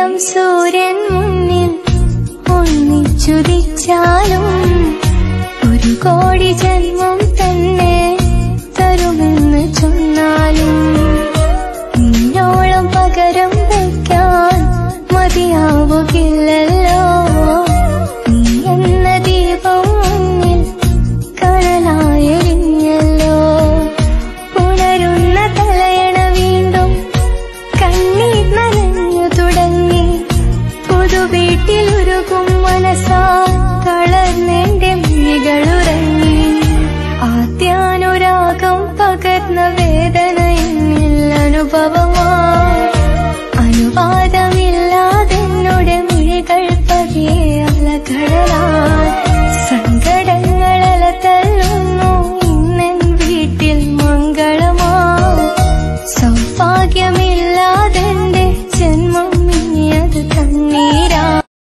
ഒരിളം സൂര്യൻ മുന്നിൽ ഒന്നിച്ചുദിച്ചാലും ഒരു കോടി ജന്മം തന്നെ തരുമെന്ന് ചൊന്നാലും നിന്നോളം പകരം വയ്ക്കാൻ മതിയാവുകില്ലല്ലോ നീ എന്ന ദീപം മുന്നിൽ കനലായെരിഞ്ഞല്ലോ ഉണരുന്ന തലയണ വീണ്ടും കണ്ണീർ നനഞ്ഞു തുടങ്ങി പുതുവീട്ടിൽ ഉരുകും മനസ്സാ തളർന്നെന്റെ മിഴികളുറങ്ങി ആദ്യാനുരാഗം പകർന്ന വേദന എന്നിൽ അനുഭവമാ അനുവാദമില്ലാതെന്നോട് മിഴികൾ പതിയെ അലകടലാൽ സങ്കടങ്ങളല തള്ളുന്നു ഇന്നൻ വീട്ടിൽ മംഗളമാ സൗഭാഗ്യമേ